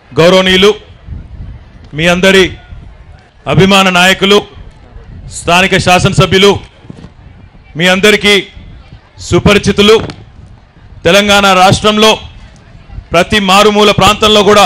గౌరవనీయులు మీ అందరి అభిమాన నాయకులు స్థానిక శాసనసభ్యులు మీ అందరికీ సుపరిచితులు తెలంగాణ రాష్ట్రంలో ప్రతి మారుమూల ప్రాంతంలో కూడా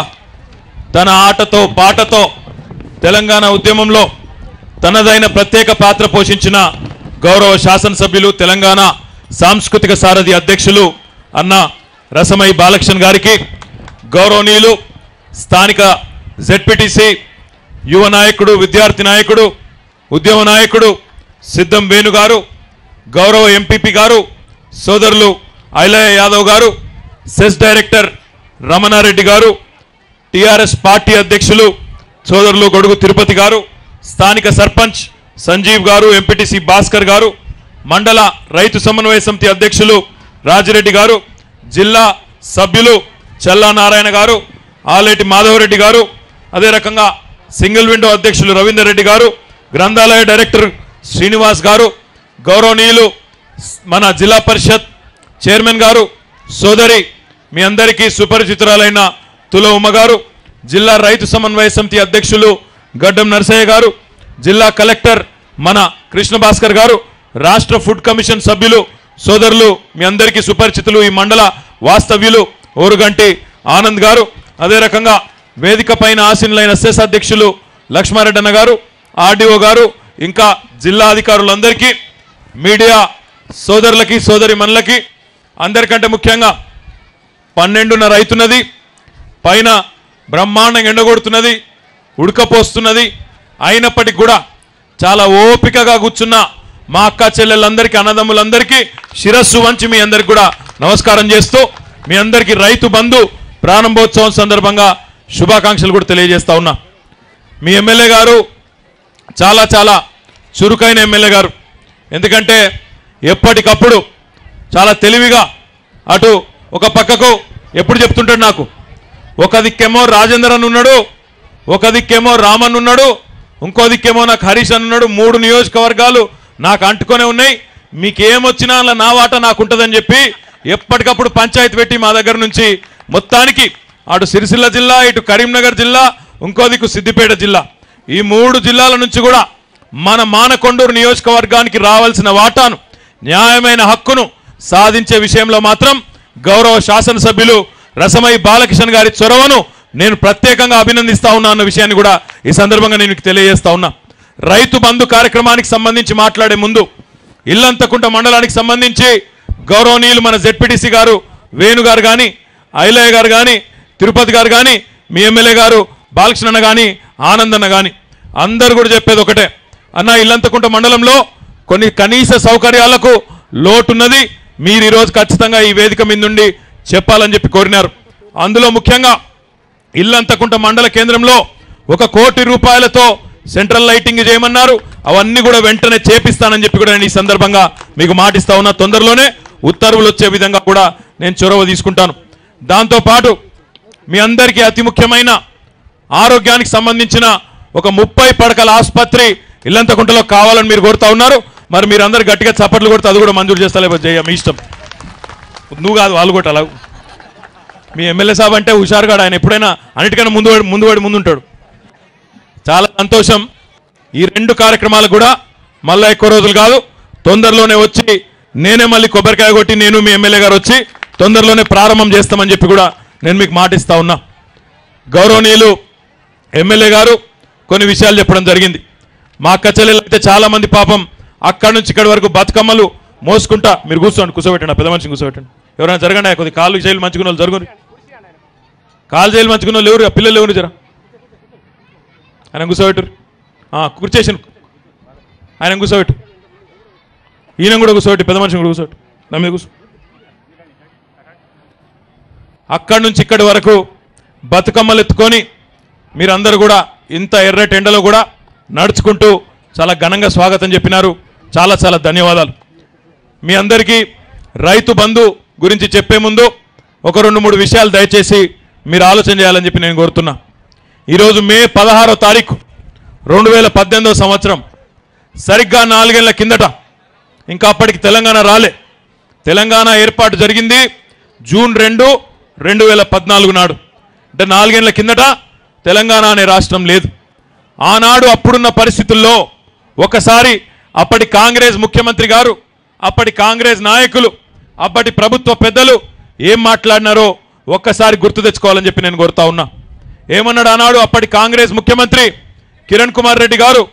తన ఆటతో పాటతో తెలంగాణ ఉద్యమంలో తనదైన ప్రత్యేక పాత్ర పోషించిన గౌరవ శాసనసభ్యులు తెలంగాణ సాంస్కృతిక సారథి అధ్యక్షులు అన్న రసమై బాలకృష్ణ గారికి గౌరవనీయులు స్థానిక జెడ్పీటీసీ యువ నాయకుడు విద్యార్థి నాయకుడు ఉద్యమ నాయకుడు సిద్ధం వేణు గారు గౌరవ ఎంపీపీ గారు సోదరులు ఐలయ్య యాదవ్ గారు సెస్ డైరెక్టర్ రమణారెడ్డి గారు టిఆర్ఎస్ పార్టీ అధ్యక్షులు సోదరులు గొడుగు తిరుపతి గారు స్థానిక సర్పంచ్ సంజీవ్ గారు ఎంపీటీసీ భాస్కర్ గారు మండల రైతు సమన్వయ సమితి అధ్యక్షులు రాజిరెడ్డి గారు జిల్లా సభ్యులు చల్లా నారాయణ గారు ఆలేటి మాధవరెడ్డి గారు అదే రకంగా సింగిల్ విండో అధ్యక్షులు రవీందర్ రెడ్డి గారు గ్రంథాలయ డైరెక్టర్ శ్రీనివాస్ గారు గౌరవనీయులు మన జిల్లా పరిషత్ చైర్మన్ గారు సోదరి మీ అందరికీ సుపరిచితురాలైన తుల ఉమ్మ గారు జిల్లా రైతు సమన్వయ సమితి అధ్యక్షులు గడ్డం నరసయ్య గారు జిల్లా కలెక్టర్ మన కృష్ణ భాస్కర్ గారు రాష్ట్ర ఫుడ్ కమిషన్ సభ్యులు సోదరులు మీ అందరికీ సుపరిచితులు ఈ మండల వాస్తవ్యులు ఓరుగంటి ఆనంద్ గారు అదే రకంగా వేదిక పైన ఆసీనులైన సెస్ అధ్యక్షులు లక్ష్మారెడ్డి అన్న గారు ఆర్డీఓ గారు ఇంకా జిల్లా అధికారులందరికీ మీడియా సోదరులకి సోదరి మనులకి అందరికంటే ముఖ్యంగా పన్నెండున్నర అవుతున్నది పైన బ్రహ్మాండంగా ఎండగొడుతున్నది ఉడకపోస్తున్నది అయినప్పటికి కూడా చాలా ఓపికగా కూర్చున్న మా అక్క చెల్లెళ్ళందరికీ అన్నదమ్ములందరికీ శిరస్సు వంచి మీ అందరికి కూడా నమస్కారం చేస్తూ మీ అందరికీ రైతు బంధు ప్రారంభోత్సవం సందర్భంగా శుభాకాంక్షలు కూడా తెలియజేస్తా ఉన్నా మీ ఎమ్మెల్యే గారు చాలా చాలా చురుకైన ఎమ్మెల్యే గారు ఎందుకంటే ఎప్పటికప్పుడు చాలా తెలివిగా అటు ఒక పక్కకు ఎప్పుడు చెప్తుంటాడు నాకు ఒక దిక్కేమో రాజేందర్ అని ఉన్నాడు ఒక దిక్కేమో రామన్ ఉన్నాడు ఇంకో దిక్కేమో నాకు హరీష్ అని ఉన్నాడు మూడు నియోజకవర్గాలు నాకు అంటుకొనే ఉన్నాయి మీకేమొచ్చినా అలా నా వాట నాకు ఉంటుందని చెప్పి ఎప్పటికప్పుడు పంచాయతీ పెట్టి మా దగ్గర నుంచి మొత్తానికి అటు సిరిసిల్ల జిల్లా ఇటు కరీంనగర్ జిల్లా ఇంకో దిక్కు సిద్దిపేట జిల్లా ఈ మూడు జిల్లాల నుంచి కూడా మన మానకొండూరు నియోజకవర్గానికి రావాల్సిన వాటాను న్యాయమైన హక్కును సాధించే విషయంలో మాత్రం గౌరవ శాసనసభ్యులు రసమై బాలకిషన్ గారి చొరవను నేను ప్రత్యేకంగా అభినందిస్తా ఉన్నా అన్న విషయాన్ని కూడా ఈ సందర్భంగా నేను మీకు తెలియజేస్తా ఉన్నా రైతు బంధు కార్యక్రమానికి సంబంధించి మాట్లాడే ముందు ఇల్లంతకుంట మండలానికి సంబంధించి గౌరవనీయులు మన జెడ్పీటీసీ గారు వేణు గారు కానీ ఐలయ్య గారు కానీ తిరుపతి గారు కానీ మీ ఎమ్మెల్యే గారు బాలకృష్ణ కానీ ఆనందన్న కానీ అందరు కూడా చెప్పేది ఒకటే అన్న ఇల్లంతకుంట మండలంలో కొన్ని కనీస సౌకర్యాలకు లోటున్నది మీరు ఈరోజు ఖచ్చితంగా ఈ వేదిక మీద నుండి చెప్పాలని చెప్పి కోరినారు అందులో ముఖ్యంగా ఇల్లంతకుంట మండల కేంద్రంలో ఒక కోటి రూపాయలతో సెంట్రల్ లైటింగ్ చేయమన్నారు అవన్నీ కూడా వెంటనే చేపిస్తానని చెప్పి కూడా నేను ఈ సందర్భంగా మీకు మాటిస్తా ఉన్నా తొందరలోనే ఉత్తర్వులు వచ్చే విధంగా కూడా నేను చొరవ తీసుకుంటాను దాంతోపాటు మీ అందరికీ అతి ముఖ్యమైన ఆరోగ్యానికి సంబంధించిన ఒక ముప్పై పడకల ఆసుపత్రి ఇల్లంతకుంటలో కావాలని మీరు కోరుతా ఉన్నారు మరి మీరు అందరు గట్టిగా చప్పట్లు కొడితే అది కూడా మంజూరు చేస్తా లేకపోతే చేయ మీ ఇష్టం నువ్వు కాదు వాళ్ళు కొట్టాలి మీ ఎమ్మెల్యే సాబ్ అంటే హుషారుగాడు ఆయన ఎప్పుడైనా అన్నిటికన్నా ముందు పడి- ముందు పడి ముందుంటాడు చాలా సంతోషం ఈ రెండు కార్యక్రమాలు కూడా మళ్ళా ఎక్కువ రోజులు కాదు తొందరలోనే వచ్చి నేనే మళ్ళీ కొబ్బరికాయ కొట్టి నేను మీ ఎమ్మెల్యే గారు వచ్చి తొందరలోనే ప్రారంభం చేస్తామని చెప్పి కూడా నేను మీకు మాటిస్తా ఉన్నా గౌరవనీయులు ఎమ్మెల్యే గారు కొన్ని విషయాలు చెప్పడం జరిగింది మా అక్క చెల్లెలు అయితే చాలా మంది పాపం అక్కడి నుంచి ఇక్కడి వరకు బతుకమ్మలు మోసుకుంటా మీరు కూర్చోండి కూర్చోబెట్టండి ఆ పెద్ద మనిషిని కూర్చోబెట్టండి ఎవరైనా జరగండి ఆ కొద్ది కాళ్ళు చేయలు మంచుకున్న వాళ్ళు జరుగురు కాలు చేయలు మంచుకున్న వాళ్ళు ఎవరు ఆ పిల్లలు ఎవరు జరా ఆయన కూర్చోబెట్టు కూర్చేసిన ఆయన కూర్చోబెట్టు ఈయన కూడా కూర్చోబెట్టి పెద్ద మనిషిని కూడా కూర్చోబెట్టు నా మీద కూర్చో అక్కడి నుంచి ఇక్కడి వరకు బతుకమ్మలు ఎత్తుకొని మీరందరూ కూడా ఇంత ఎర్రటి ఎండలో కూడా నడుచుకుంటూ చాలా ఘనంగా స్వాగతం చెప్పినారు చాలా చాలా ధన్యవాదాలు మీ అందరికీ రైతు బంధు గురించి చెప్పే ముందు ఒక రెండు మూడు విషయాలు దయచేసి మీరు ఆలోచన చేయాలని చెప్పి నేను కోరుతున్నా ఈరోజు మే పదహారో తారీఖు రెండు వేల పద్దెనిమిదో సంవత్సరం సరిగ్గా నాలుగేళ్ల కిందట ఇంకా అప్పటికి తెలంగాణ రాలే తెలంగాణ ఏర్పాటు జరిగింది జూన్ రెండు రెండు వేల పద్నాలుగు నాడు అంటే నాలుగేళ్ల కిందట తెలంగాణ అనే రాష్ట్రం లేదు ఆనాడు అప్పుడున్న పరిస్థితుల్లో ఒకసారి అప్పటి కాంగ్రెస్ ముఖ్యమంత్రి గారు అప్పటి కాంగ్రెస్ నాయకులు అప్పటి ప్రభుత్వ పెద్దలు ఏం మాట్లాడినారో ఒక్కసారి గుర్తు తెచ్చుకోవాలని చెప్పి నేను కోరుతా ఉన్నా ఏమన్నాడు ఆనాడు అప్పటి కాంగ్రెస్ ముఖ్యమంత్రి కిరణ్ కుమార్ రెడ్డి గారు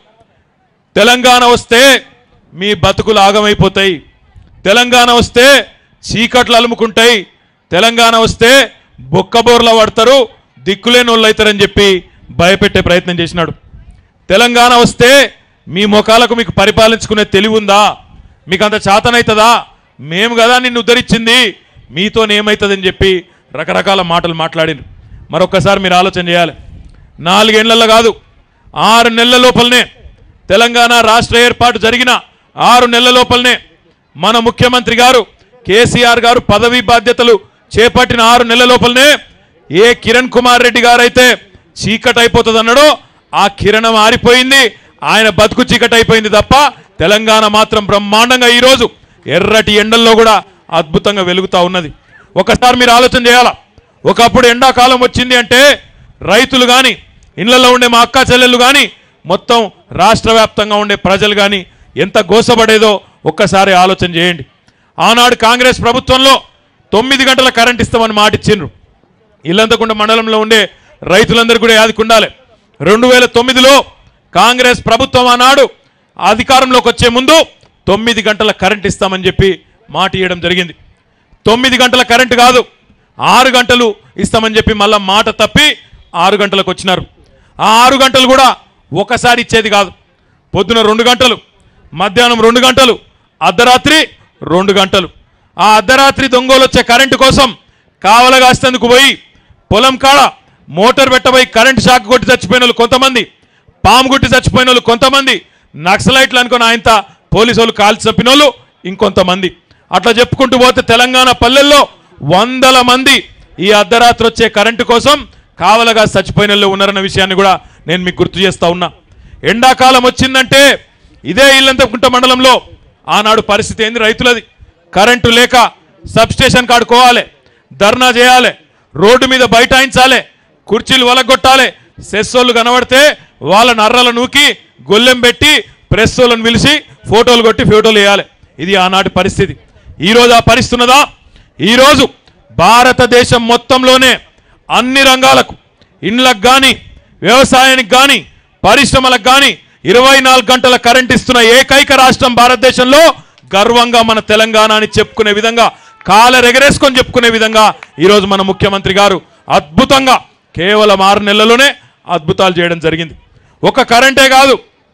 తెలంగాణ వస్తే మీ బతుకులు ఆగమైపోతాయి తెలంగాణ వస్తే చీకట్లు అలుముకుంటాయి తెలంగాణ వస్తే బొక్కబోర్ల పడతారు దిక్కులేని వాళ్ళు అవుతారని చెప్పి భయపెట్టే ప్రయత్నం చేసినాడు తెలంగాణ వస్తే మీ ముఖాలకు మీకు పరిపాలించుకునే తెలివి ఉందా మీకు అంత చేతనవుతుందా మేము కదా నిన్ను ఉద్ధరించింది మీతోనేమవుతుందని చెప్పి రకరకాల మాటలు మాట్లాడింది మరొక్కసారి మీరు ఆలోచన చేయాలి నాలుగేళ్లలో కాదు ఆరు నెలల లోపలనే తెలంగాణ రాష్ట్ర ఏర్పాటు జరిగిన ఆరు నెలల లోపలనే మన ముఖ్యమంత్రి గారు కేసీఆర్ గారు పదవీ బాధ్యతలు చేపట్టిన ఆరు నెలల లోపలనే ఏ కిరణ్ కుమార్ రెడ్డి గారు అయితే చీకటి అయిపోతుంది అన్నాడో ఆ కిరణం ఆరిపోయింది ఆయన బతుకు చీకటి అయిపోయింది తప్ప తెలంగాణ మాత్రం బ్రహ్మాండంగా ఈరోజు ఎర్రటి ఎండల్లో కూడా అద్భుతంగా వెలుగుతా ఉన్నది ఒకసారి మీరు ఆలోచన చేయాలా ఒకప్పుడు ఎండాకాలం వచ్చింది అంటే రైతులు కానీ ఇళ్లలో ఉండే మా అక్క చెల్లెళ్ళు కానీ మొత్తం రాష్ట్ర వ్యాప్తంగా ఉండే ప్రజలు కానీ ఎంత గోసపడేదో ఒక్కసారి ఆలోచన చేయండి ఆనాడు కాంగ్రెస్ ప్రభుత్వంలో తొమ్మిది గంటల కరెంట్ ఇస్తామని మాట ఇచ్చిండ్రు ఇల్లంతకుండ మండలంలో ఉండే రైతులందరూ కూడా యాదికి ఉండాలి రెండు వేల తొమ్మిదిలో కాంగ్రెస్ ప్రభుత్వం ఆనాడు అధికారంలోకి వచ్చే ముందు తొమ్మిది గంటల కరెంట్ ఇస్తామని చెప్పి మాట ఇవ్వడం జరిగింది తొమ్మిది గంటల కరెంటు కాదు ఆరు గంటలు ఇస్తామని చెప్పి మళ్ళా మాట తప్పి ఆరు గంటలకు వచ్చినారు ఆ ఆరు గంటలు కూడా ఒకసారి ఇచ్చేది కాదు పొద్దున రెండు గంటలు మధ్యాహ్నం రెండు గంటలు అర్ధరాత్రి రెండు గంటలు ఆ అర్ధరాత్రి దొంగలు వచ్చే కరెంటు కోసం కావలగాస్తేందుకు పోయి పొలం కాడ మోటార్ పెట్టబోయి కరెంటు షాక్ కొట్టి చచ్చిపోయిన వాళ్ళు కొంతమంది పాము కొట్టి చచ్చిపోయిన వాళ్ళు కొంతమంది నక్సలైట్లు అనుకుని ఆయనత పోలీసు వాళ్ళు కాల్చి చంపిన వాళ్ళు ఇంకొంతమంది అట్లా చెప్పుకుంటూ పోతే తెలంగాణ పల్లెల్లో వందల మంది ఈ అర్ధరాత్రి వచ్చే కరెంటు కోసం కావలగా చచ్చిపోయిన వాళ్ళు ఉన్నారన్న విషయాన్ని కూడా నేను మీకు గుర్తు చేస్తా ఉన్నా ఎండాకాలం వచ్చిందంటే ఇదే ఇల్లంతకుంట మండలంలో ఆనాడు పరిస్థితి ఏంది రైతులది కరెంటు లేక సబ్ స్టేషన్ కాడుకోవాలి ధర్నా చేయాలి రోడ్డు మీద బైఠాయించాలి కుర్చీలు వలగొట్టాలి సెస్సోళ్ళు కనబడితే వాళ్ళ నర్రల నూకి గొల్లెం పెట్టి ప్రెస్ వాళ్ళని పిలిచి ఫోటోలు కొట్టి ఫోటోలు వేయాలి ఇది ఆనాటి పరిస్థితి ఈరోజు ఆ పరిస్థితి ఉన్నదా ఈరోజు భారతదేశం మొత్తంలోనే అన్ని రంగాలకు ఇండ్లకు కానీ వ్యవసాయానికి కానీ పరిశ్రమలకు కానీ ఇరవై నాలుగు గంటల కరెంట్ ఇస్తున్న ఏకైక రాష్ట్రం భారతదేశంలో గర్వంగా మన తెలంగాణ అని చెప్పుకునే విధంగా కాలరెగరేసుకొని చెప్పుకునే విధంగా ఈరోజు మన ముఖ్యమంత్రి గారు అద్భుతంగా కేవలం ఆరు నెలల్లోనే అద్భుతాలు చేయడం జరిగింది ఒక కరెంటే కాదు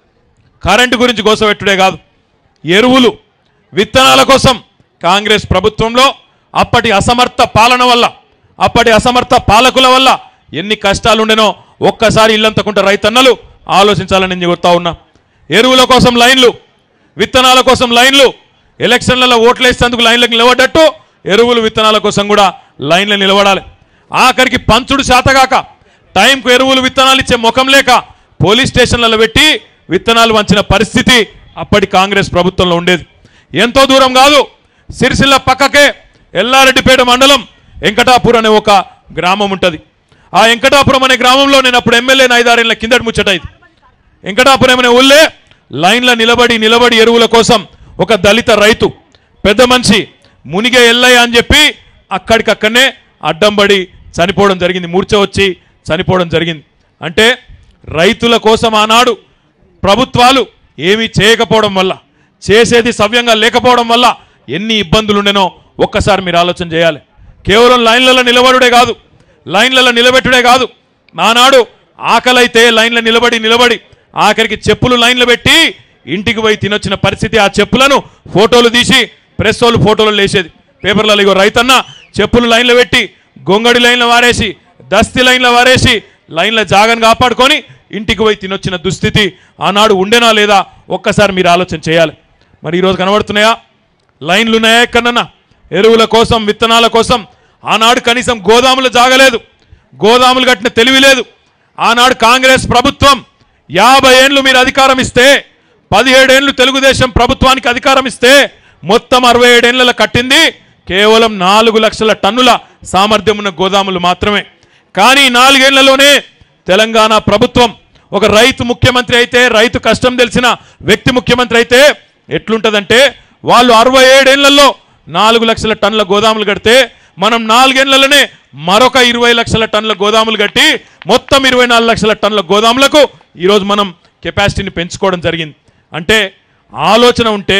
కరెంటు గురించి గోసపెట్టుడే కాదు ఎరువులు విత్తనాల కోసం కాంగ్రెస్ ప్రభుత్వంలో అప్పటి అసమర్థ పాలన వల్ల అప్పటి అసమర్థ పాలకుల వల్ల ఎన్ని కష్టాలు ఉండెనో ఒక్కసారి ఇల్లంతకుంట రైతన్నలు ఆలోచించాలని నేను చెబుతా ఉన్నా ఎరువుల కోసం లైన్లు విత్తనాల కోసం లైన్లు ఎలక్షన్లలో ఓట్లేసేందుకు లైన్లకు నిలబడ్డట్టు ఎరువులు విత్తనాల కోసం కూడా లైన్లు నిలబడాలి ఆఖరికి పంచుడు శాతగాక టైంకు ఎరువులు విత్తనాలు ఇచ్చే ముఖం లేక పోలీస్ స్టేషన్లలో పెట్టి విత్తనాలు వంచిన పరిస్థితి అప్పటి కాంగ్రెస్ ప్రభుత్వంలో ఉండేది ఎంతో దూరం కాదు సిరిసిల్ల పక్కకే ఎల్లారెడ్డిపేట మండలం వెంకటాపూర్ అనే ఒక గ్రామం ఉంటుంది ఆ వెంకటాపురం అనే గ్రామంలో నేను అప్పుడు ఎమ్మెల్యే ఐదారేళ్ల కిందటి ముచ్చట ఇది వెంకటాపురం అనే ఊళ్ళే లైన్ల నిలబడి నిలబడి ఎరువుల కోసం ఒక దళిత రైతు పెద్ద మనిషి మునిగే ఎల్లయ్య అని చెప్పి అక్కడికక్కడనే అడ్డం పడి చనిపోవడం జరిగింది మూర్ఛ వచ్చి చనిపోవడం జరిగింది అంటే రైతుల కోసం ఆనాడు ప్రభుత్వాలు ఏమీ చేయకపోవడం వల్ల చేసేది సవ్యంగా లేకపోవడం వల్ల ఎన్ని ఇబ్బందులు ఉండెనో ఒక్కసారి మీరు ఆలోచన చేయాలి కేవలం లైన్లలో నిలబడుడే కాదు లైన్లలో నిలబెట్టుడే కాదు ఆనాడు ఆకలైతే లైన్లో నిలబడి నిలబడి ఆఖరికి చెప్పులు లైన్లు పెట్టి ఇంటికి పోయి తినొచ్చిన పరిస్థితి ఆ చెప్పులను ఫోటోలు తీసి ప్రెస్ వాళ్ళు ఫోటోలు లేసేది పేపర్లలో ఇగో రైతన్న చెప్పులు లైన్లో పెట్టి గొంగడి లైన్లో వారేసి దస్తి లైన్లో వారేసి లైన్ల జాగను కాపాడుకొని ఇంటికి పోయి తినొచ్చిన దుస్థితి ఆనాడు ఉండేనా లేదా ఒక్కసారి మీరు ఆలోచన చేయాలి మరి ఈరోజు కనబడుతున్నాయా లైన్లు ఉన్నాయా ఎక్కడన్నా ఎరువుల కోసం విత్తనాల కోసం ఆనాడు కనీసం గోదాములు జాగలేదు గోదాములు కట్టిన తెలివి లేదు ఆనాడు కాంగ్రెస్ ప్రభుత్వం యాభై ఏండ్లు మీరు అధికారం ఇస్తే పదిహేడేండ్లు తెలుగుదేశం ప్రభుత్వానికి అధికారం ఇస్తే మొత్తం అరవై ఏడేళ్లలో కట్టింది కేవలం నాలుగు లక్షల టన్నుల సామర్థ్యం ఉన్న గోదాములు మాత్రమే కానీ ఈ నాలుగేళ్లలోనే తెలంగాణ ప్రభుత్వం ఒక రైతు ముఖ్యమంత్రి అయితే రైతు కష్టం తెలిసిన వ్యక్తి ముఖ్యమంత్రి అయితే ఎట్లుంటదంటే వాళ్ళు అరవై ఏడేళ్లలో నాలుగు లక్షల టన్నుల గోదాములు కడితే మనం నాలుగేళ్లలోనే మరొక ఇరవై లక్షల టన్నుల గోదాములు కట్టి మొత్తం ఇరవై నాలుగు లక్షల టన్నుల గోదాములకు ఈరోజు మనం కెపాసిటీని పెంచుకోవడం జరిగింది అంటే ఆలోచన ఉంటే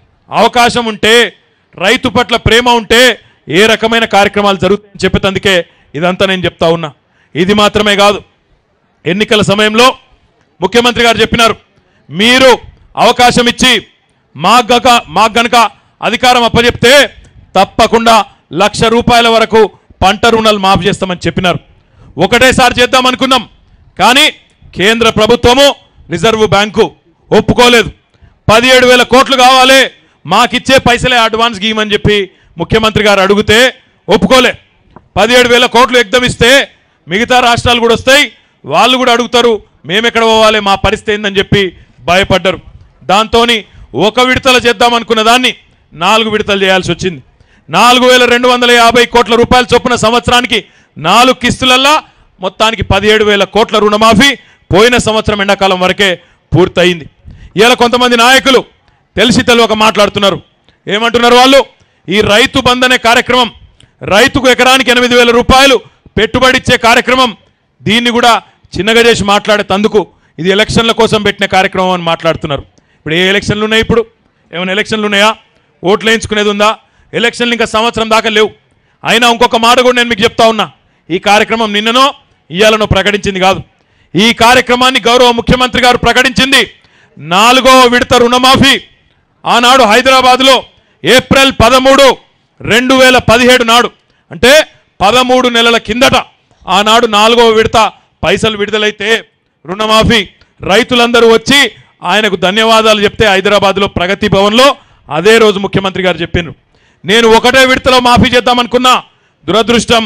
అవకాశం ఉంటే రైతు పట్ల ప్రేమ ఉంటే ఏ రకమైన కార్యక్రమాలు జరుగుతాయని చెప్పేందుకే ఇదంతా నేను చెప్తా ఉన్నా ఇది మాత్రమే కాదు ఎన్నికల సమయంలో ముఖ్యమంత్రి గారు చెప్పినారు మీరు అవకాశం ఇచ్చి మాకు గక మాకు గనక అధికారం అప్పచెప్తే తప్పకుండా లక్ష రూపాయల వరకు పంట రుణాలు మాఫ్ చేస్తామని చెప్పినారు ఒకటేసారి చేద్దాం అనుకున్నాం కానీ కేంద్ర ప్రభుత్వము రిజర్వ్ బ్యాంకు ఒప్పుకోలేదు పదిహేడు వేల కోట్లు కావాలి మాకిచ్చే పైసలే అడ్వాన్స్ గీయమని చెప్పి ముఖ్యమంత్రి గారు అడిగితే ఒప్పుకోలే పదిహేడు వేల కోట్లు ఎగ్దం ఇస్తే మిగతా రాష్ట్రాలు కూడా వస్తాయి వాళ్ళు కూడా అడుగుతారు మేమెక్కడ పోవాలి మా పరిస్థితి ఏందని చెప్పి భయపడ్డారు దాంతో ఒక విడతల చేద్దాం అనుకున్న దాన్ని నాలుగు విడతలు చేయాల్సి వచ్చింది నాలుగు వేల రెండు వందల యాభై కోట్ల రూపాయల చొప్పున సంవత్సరానికి నాలుగు కిస్తులల్లా మొత్తానికి పదిహేడు వేల కోట్ల రుణమాఫీ పోయిన సంవత్సరం ఎండాకాలం వరకే పూర్తయింది ఇలా కొంతమంది నాయకులు తెలిసి తెలియక మాట్లాడుతున్నారు ఏమంటున్నారు వాళ్ళు ఈ రైతు బంధ్ అనే కార్యక్రమం రైతుకు ఎకరానికి ఎనిమిది వేల రూపాయలు పెట్టుబడి ఇచ్చే కార్యక్రమం దీన్ని కూడా చిన్నగా చేసి మాట్లాడే తందుకు ఇది ఎలక్షన్ల కోసం పెట్టిన కార్యక్రమం అని మాట్లాడుతున్నారు ఇప్పుడు ఏ ఎలక్షన్లు ఉన్నాయి ఇప్పుడు ఏమైనా ఎలక్షన్లు ఉన్నాయా ఓట్లు వేయించుకునేది ఉందా ఎలక్షన్లు ఇంకా సంవత్సరం దాకా లేవు అయినా ఇంకొక మాట కూడా నేను మీకు చెప్తా ఉన్నా ఈ కార్యక్రమం నిన్ననో ఇయ్యాలనో ప్రకటించింది కాదు ఈ కార్యక్రమాన్ని గౌరవ ముఖ్యమంత్రి గారు ప్రకటించింది నాలుగో విడత రుణమాఫీ ఆనాడు హైదరాబాద్లో ఏప్రిల్ పదమూడు రెండు వేల పదిహేడు నాడు అంటే పదమూడు నెలల కిందట ఆనాడు నాలుగవ విడత పైసలు విడుదలైతే రుణమాఫీ రైతులందరూ వచ్చి ఆయనకు ధన్యవాదాలు చెప్తే హైదరాబాద్లో ప్రగతి భవన్లో అదే రోజు ముఖ్యమంత్రి గారు చెప్పిండ్రు నేను ఒకటే విడతలో మాఫీ చేద్దామనుకున్నా దురదృష్టం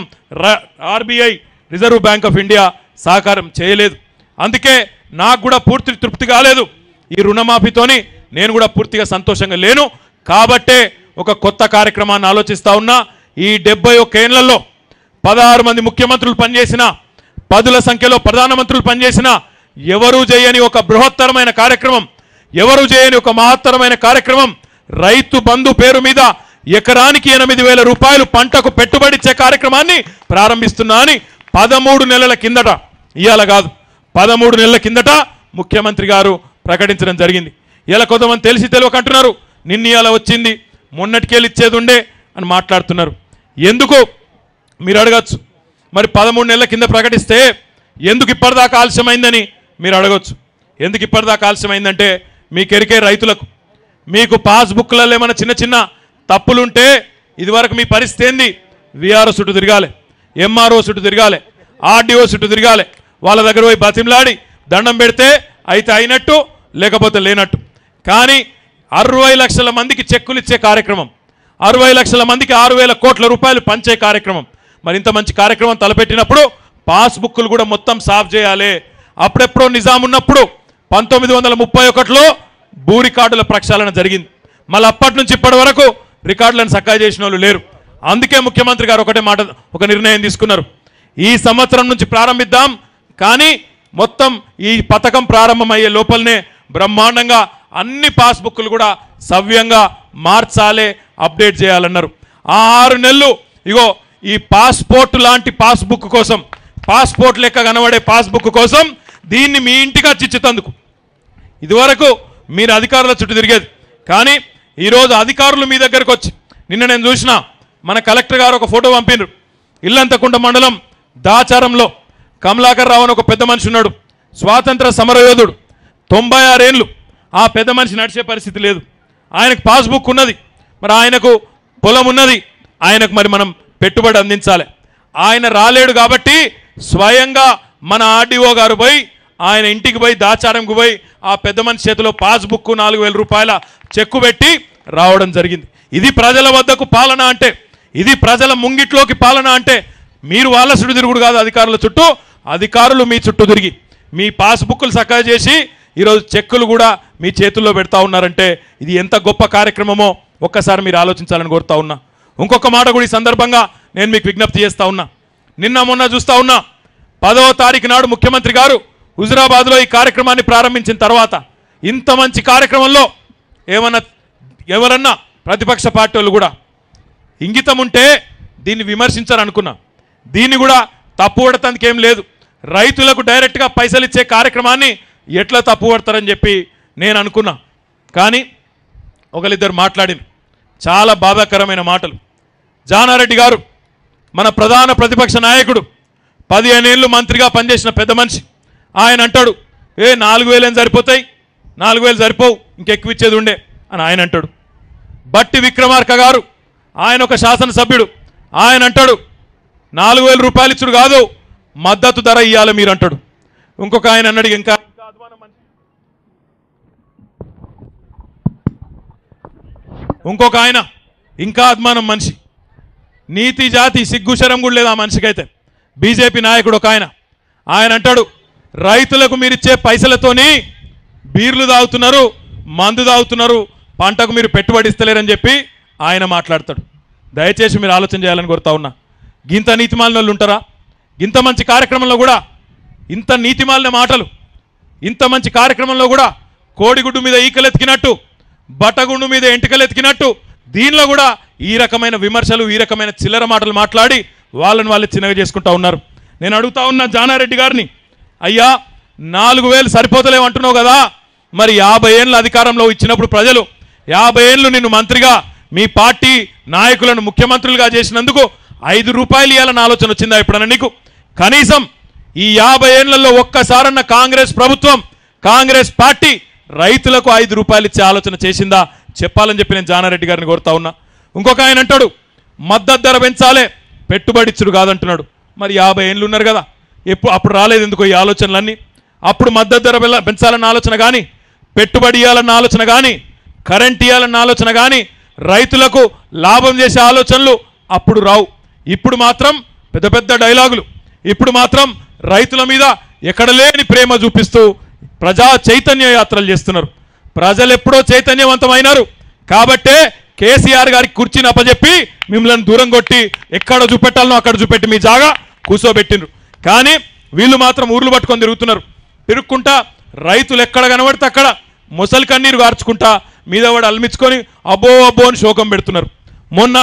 RBI reserve bank of India సహకారం చేయలేదు అందుకే నాకు కూడా పూర్తి తృప్తి కాలేదు ఈ రుణమాఫీతోని నేను కూడా పూర్తిగా సంతోషంగా లేను కాబట్టే ఒక కొత్త కార్యక్రమాన్ని ఆలోచిస్తా ఉన్నా ఈ డెబ్బై ఒక్క ఏళ్లలో పదహారు మంది ముఖ్యమంత్రులు పనిచేసిన పదుల సంఖ్యలో ప్రధానమంత్రులు పనిచేసిన ఎవరూ చేయని ఒక బృహత్తరమైన కార్యక్రమం ఎవరు చేయని ఒక మహత్తరమైన కార్యక్రమం రైతు బంధు పేరు మీద ఎకరానికి ఎనిమిది వేల రూపాయలు పంటకు పెట్టుబడి ఇచ్చే కార్యక్రమాన్ని ప్రారంభిస్తున్నా అని పదమూడు నెలల కిందట ఇవాళ కాదు పదమూడు నెలల కిందట ముఖ్యమంత్రి గారు ప్రకటించడం జరిగింది ఇలా కొంతమంది తెలిసి తెలియక అంటున్నారు నిన్న ఇవాళ వచ్చింది మొన్నటికేళ్ళు ఇచ్చేది ఉండే అని మాట్లాడుతున్నారు ఎందుకు మీరు అడగచ్చు మరి పదమూడు నెలల కింద ప్రకటిస్తే ఎందుకు ఇప్పటిదాకా ఆలస్యమైందని మీరు అడగచ్చు ఎందుకు ఇప్పటిదాకా ఆలస్యమైందంటే మీకు ఎరికే రైతులకు మీకు పాస్బుక్లలో ఏమైనా చిన్న చిన్న తప్పులుంటే ఇదివరకు మీ పరిస్థితి ఏంది విఆర్ఓ చుట్టూ తిరగాలి ఎంఆర్ఓ చుట్టూ తిరగాలి ఆర్డీఓ చుట్టూ తిరగాలి వాళ్ళ దగ్గర పోయి బతిమలాడి దండం పెడితే అయితే అయినట్టు లేకపోతే లేనట్టు కానీ అరవై లక్షల మందికి చెక్కులు ఇచ్చే కార్యక్రమం అరవై లక్షల మందికి ఆరు వేల కోట్ల రూపాయలు పంచే కార్యక్రమం మరి ఇంత మంచి కార్యక్రమం తలపెట్టినప్పుడు పాస్బుక్లు కూడా మొత్తం సాఫ్ చేయాలి అప్పుడెప్పుడో నిజాం ఉన్నప్పుడు పంతొమ్మిది వందల ముప్పై ఒకటిలో భూ రికార్డుల ప్రక్షాళన జరిగింది మళ్ళీ అప్పటి నుంచి ఇప్పటి వరకు రికార్డులను సక్కా చేసిన వాళ్ళు లేరు అందుకే ముఖ్యమంత్రి గారు ఒకటే మాట ఒక నిర్ణయం తీసుకున్నారు ఈ సంవత్సరం నుంచి ప్రారంభిద్దాం కానీ మొత్తం ఈ పథకం ప్రారంభమయ్యే లోపలనే బ్రహ్మాండంగా అన్ని పాస్బుక్లు కూడా సవ్యంగా మార్చాలే అప్డేట్ చేయాలన్నారు ఆ ఆరు నెలలు ఇగో ఈ పాస్పోర్ట్ లాంటి పాస్బుక్ కోసం పాస్పోర్ట్ లెక్క కనబడే పాస్బుక్ కోసం దీన్ని మీ ఇంటికి అచ్చిచ్చేతందుకు ఇదివరకు మీరు అధికారుల చుట్టూ తిరిగేది కానీ ఈరోజు అధికారులు మీ దగ్గరకు వచ్చి నిన్న నేను చూసిన మన కలెక్టర్ గారు ఒక ఫోటో పంపినారు ఇల్లంతకుంట మండలం దాచారంలో కమలాకర్ రావు అని ఒక పెద్ద మనిషి ఉన్నాడు స్వాతంత్ర సమరయోధుడు తొంభై ఆరేళ్ళు ఆ పెద్ద మనిషి నడిచే పరిస్థితి లేదు ఆయనకు పాస్బుక్ ఉన్నది మరి ఆయనకు పొలం ఉన్నది ఆయనకు మరి మనం పెట్టుబడి అందించాలి ఆయన రాలేడు కాబట్టి స్వయంగా మన ఆర్డీఓ గారు పోయి ఆయన ఇంటికి పోయి దాచారంకు పోయి ఆ పెద్ద మనిషి చేతిలో పాస్బుక్ నాలుగు వేల రూపాయల చెక్కు పెట్టి రావడం జరిగింది ఇది ప్రజల వద్దకు పాలన అంటే ఇది ప్రజల ముంగిట్లోకి పాలన అంటే మీరు వాళ్ళ చుట్టూ తిరుగుడు కాదు అధికారుల చుట్టూ అధికారులు మీ చుట్టూ తిరిగి మీ పాస్బుక్లు చక్కగా చేసి ఈరోజు చెక్కులు కూడా మీ చేతుల్లో పెడతా ఉన్నారంటే ఇది ఎంత గొప్ప కార్యక్రమమో ఒక్కసారి మీరు ఆలోచించాలని కోరుతా ఉన్నా ఇంకొక మాట కూడా ఈ సందర్భంగా నేను మీకు విజ్ఞప్తి చేస్తా ఉన్నా నిన్న మొన్న చూస్తా ఉన్నా పదవ తారీఖు నాడు ముఖ్యమంత్రి గారు హుజురాబాద్లో ఈ కార్యక్రమాన్ని ప్రారంభించిన తర్వాత ఇంత మంచి కార్యక్రమంలో ఏమన్నా ఎవరన్నా ప్రతిపక్ష పార్టీ వాళ్ళు కూడా ఇంగితం ఉంటే దీన్ని విమర్శించారు అనుకున్నా దీన్ని కూడా తప్పు పడటానికి ఏం లేదు రైతులకు డైరెక్ట్గా పైసలు ఇచ్చే కార్యక్రమాన్ని ఎట్లా తప్పు పడతారని చెప్పి నేను అనుకున్నా కానీ ఒకరిద్దరు మాట్లాడింది చాలా బాధాకరమైన మాటలు జానారెడ్డి గారు మన ప్రధాన ప్రతిపక్ష నాయకుడు పదిహేనేళ్ళు మంత్రిగా పనిచేసిన పెద్ద మనిషి ఆయన అంటాడు ఏ నాలుగు వేలు ఏం సరిపోతాయి నాలుగు వేలు సరిపోవు ఇంకెక్కువ ఇచ్చేది ఉండే అని ఆయన అంటాడు బట్టి విక్రమార్క గారు ఆయన ఒక శాసనసభ్యుడు ఆయన అంటాడు నాలుగు వేల రూపాయలు ఇచ్చుడు కాదు మద్దతు ధర ఇవ్వాలి మీరు అంటాడు ఇంకొక ఆయన అన్నాడు ఇంకా ఇంకా అధ్వానం మనిషి. ఇంకొక ఆయన ఇంకా అద్మానం మనిషి నీతి జాతి సిగ్గుశరం కూడా లేదు ఆ మనిషికైతే బీజేపీ నాయకుడు ఒక ఆయన ఆయన అంటాడు రైతులకు మీరిచ్చే పైసలతోని బీర్లు తాగుతున్నారు మందు తాగుతున్నారు పంటకు మీరు పెట్టుబడి ఇస్తలేరని చెప్పి ఆయన మాట్లాడతాడు దయచేసి మీరు ఆలోచన చేయాలని కోరుతా ఉన్నా గింత నీతిమాలిన వాళ్ళు ఉంటారా ఇంత మంచి కార్యక్రమంలో కూడా ఇంత నీతిమాలిన మాటలు ఇంత మంచి కార్యక్రమంలో కూడా కోడిగుడ్డు మీద ఈకలు ఎతికినట్టు బట్టగుండు మీద ఎంటికలు ఎతికినట్టు దీనిలో కూడా ఈ రకమైన విమర్శలు ఈ రకమైన చిల్లర మాటలు మాట్లాడి వాళ్ళని వాళ్ళు చిన్నగా చేసుకుంటా ఉన్నారు నేను అడుగుతా ఉన్నా జానారెడ్డి గారిని అయ్యా నాలుగు వేలు సరిపోతలేవు అంటున్నావు కదా మరి యాభై ఏళ్ళ అధికారంలో ఇచ్చినప్పుడు ప్రజలు యాభై ఏళ్ళు నిన్ను మంత్రిగా మీ పార్టీ నాయకులను ముఖ్యమంత్రులుగా చేసినందుకు ఐదు రూపాయలు ఇవ్వాలన్న ఆలోచన వచ్చిందా ఎప్పుడన్నా నీకు కనీసం ఈ యాభై ఏళ్లలో ఒక్కసారన్న కాంగ్రెస్ ప్రభుత్వం కాంగ్రెస్ పార్టీ రైతులకు ఐదు రూపాయలు ఇచ్చే ఆలోచన చేసిందా చెప్పాలని చెప్పి నేను జానారెడ్డి గారిని కోరుతా ఉన్నా ఇంకొక ఆయన అంటాడు మద్దతు ధర పెంచాలే పెట్టుబడిచ్చుడు కాదంటున్నాడు మరి యాభై ఏళ్ళు ఉన్నారు కదా ఎప్పుడు అప్పుడు రాలేదు ఎందుకో ఈ ఆలోచనలన్నీ అప్పుడు మద్దతు ధర పెల్ల- పెంచాలన్న ఆలోచన కానీ పెట్టుబడి ఇవ్వాలన్న ఆలోచన కానీ కరెంట్ ఇవ్వాలన్న ఆలోచన కానీ రైతులకు లాభం చేసే ఆలోచనలు అప్పుడు రావు ఇప్పుడు మాత్రం పెద్ద పెద్ద డైలాగులు ఇప్పుడు మాత్రం రైతుల మీద ఎక్కడ లేని ప్రేమ చూపిస్తూ ప్రజా చైతన్య యాత్రలు చేస్తున్నారు ప్రజలు ఎప్పుడో చైతన్యవంతమైనారు కాబట్టే కేసీఆర్ గారికి కుర్చీని అప్పచెప్పి మిమ్మల్ని దూరం కొట్టి ఎక్కడ చూపెట్టాలనో అక్కడ చూపెట్టి మీ జాగా కూర్చోబెట్టిండ్రు కానీ వీళ్ళు మాత్రం ఊర్లు పట్టుకొని తిరుగుతున్నారు తిరుక్కుంటా రైతులు ఎక్కడ కనబడితే అక్కడ ముసలి కన్నీరు గార్చుకుంటా మీద వాడు అల్మించుకొని అబ్బో అబ్బో అని శోకం పెడుతున్నారు మొన్న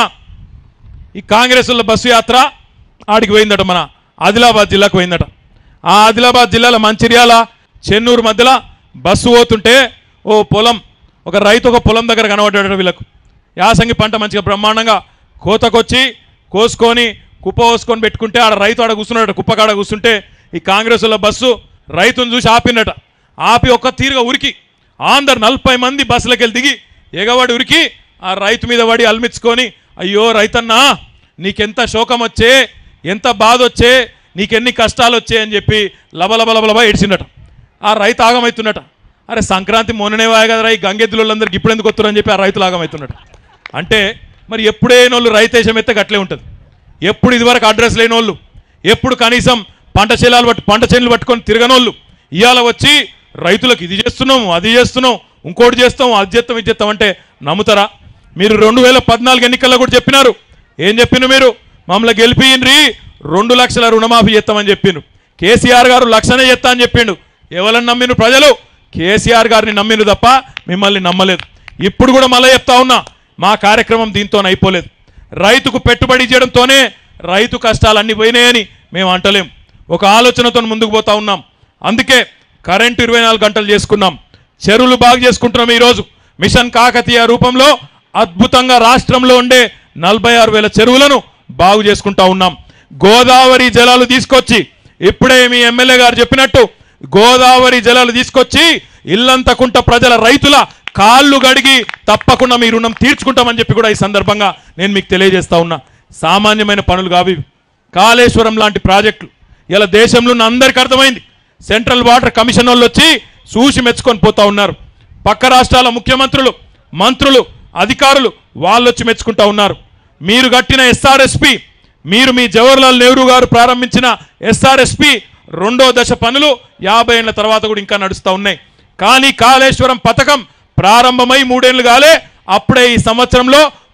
ఈ కాంగ్రెస్ వాళ్ళ బస్సు యాత్ర ఆడికి పోయిందట మన ఆదిలాబాద్ జిల్లాకు పోయిందట ఆ ఆదిలాబాద్ జిల్లాలో మంచిర్యాల చెన్నూరు మధ్యలో బస్సు పోతుంటే ఓ పొలం ఒక రైతు ఒక పొలం దగ్గర కనబడ్డాడు వీళ్ళకు యాసంగి పంట మంచిగా బ్రహ్మాండంగా కోతకొచ్చి కోసుకొని కుప్ప కోసుకొని పెట్టుకుంటే ఆడ రైతు ఆడ కూర్చున్నాడు కుప్పకాడ కూర్చుంటే ఈ కాంగ్రెస్ వాళ్ళ బస్సు రైతును చూసి ఆపినట ఆపి ఒక్క తీరుగా ఉరికి అందరు నలభై మంది బస్సులకు వెళ్ళి దిగి ఎగవాడి ఉరికి ఆ రైతు మీద పడి అల్మించుకొని అయ్యో రైతన్నా నీకెంత శోకం వచ్చే ఎంత బాధ వచ్చే నీకెన్ని కష్టాలు వచ్చే అని చెప్పి లబలబలబలబా ఏడ్చిండట ఆ రైతు ఆగమవుతున్నట అరే సంక్రాంతి మొన్ననే వాయ కదరా ఈ గంగెద్దులందరికి ఇప్పుడు ఎందుకు వస్తున్నారు అని చెప్పి ఆ రైతులు ఆగమవుతున్నట అంటే మరి ఎప్పుడేనోళ్ళు రైతేశం ఎత్తే గట్లే ఉంటుంది ఎప్పుడు ఇదివరకు అడ్రస్ లేనోళ్ళు ఎప్పుడు కనీసం పంట చేలాలు పట్టు పంట చేనులు పట్టుకొని తిరగనోళ్ళు ఇవాళ వచ్చి రైతులకు ఇది చేస్తున్నాం అది చేస్తున్నాం ఇంకోటి చేస్తాం అది చేస్తాం ఇది చేస్తాం అంటే నమ్ముతారా మీరు రెండు వేల పద్నాలుగు ఎన్నికల్లో కూడా చెప్పినారు ఏం చెప్పిండ్రు మీరు మమ్మల్ని గెలిపియండ్రి రెండు లక్షల రుణమాఫీ చేస్తామని చెప్పిండ్రు కేసీఆర్ గారు లక్షనే చేస్తా అని చెప్పిండు ఎవరని నమ్మిను ప్రజలు కేసీఆర్ గారిని నమ్మిను తప్ప మిమ్మల్ని నమ్మలేదు ఇప్పుడు కూడా మళ్ళీ చెప్తా ఉన్నా మా కార్యక్రమం దీంతో అయిపోలేదు రైతుకు పెట్టుబడి చేయడంతోనే రైతు కష్టాలు అన్ని పోయినాయని మేము అంటలేం ఒక ఆలోచనతో ముందుకు పోతా ఉన్నాం అందుకే కరెంటు ఇరవై నాలుగు గంటలు చేసుకున్నాం చెరువులు బాగు చేసుకుంటున్నాం ఈరోజు మిషన్ కాకతీయ రూపంలో అద్భుతంగా రాష్ట్రంలో ఉండే నలభై ఆరు వేల చెరువులను బాగు చేసుకుంటా ఉన్నాం గోదావరి జలాలు తీసుకొచ్చి ఇప్పుడే మీ ఎమ్మెల్యే గారు చెప్పినట్టు గోదావరి జలాలు తీసుకొచ్చి ఇల్లంతకుంట ప్రజల రైతుల కాళ్ళు గడిగి తప్పకుండా మీ రుణం తీర్చుకుంటామని చెప్పి కూడా ఈ సందర్భంగా నేను మీకు తెలియజేస్తా ఉన్నా సామాన్యమైన పనులు కావి ఇవి. కాళేశ్వరం లాంటి ప్రాజెక్టులు ఇలా దేశంలో ఉన్న అందరికీ అర్థమైంది సెంట్రల్ వాటర్ కమిషన్ వాళ్ళు వచ్చి చూసి మెచ్చుకొని పోతా ఉన్నారు పక్క రాష్ట్రాల ముఖ్యమంత్రులు మంత్రులు అధికారులు వాళ్ళు వచ్చి మెచ్చుకుంటా ఉన్నారు మీరు కట్టిన ఎస్ఆర్ఎస్పి మీరు మీ జవహర్లాల్ నెహ్రూ గారు ప్రారంభించిన ఎస్ఆర్ఎస్పి రెండో దశ పనులు యాభై ఏళ్ల తర్వాత కూడా ఇంకా నడుస్తూ ఉన్నాయి కానీ కాళేశ్వరం పథకం ప్రారంభమై మూడేళ్లు కాలే అప్పుడే ఈ సంవత్సరంలో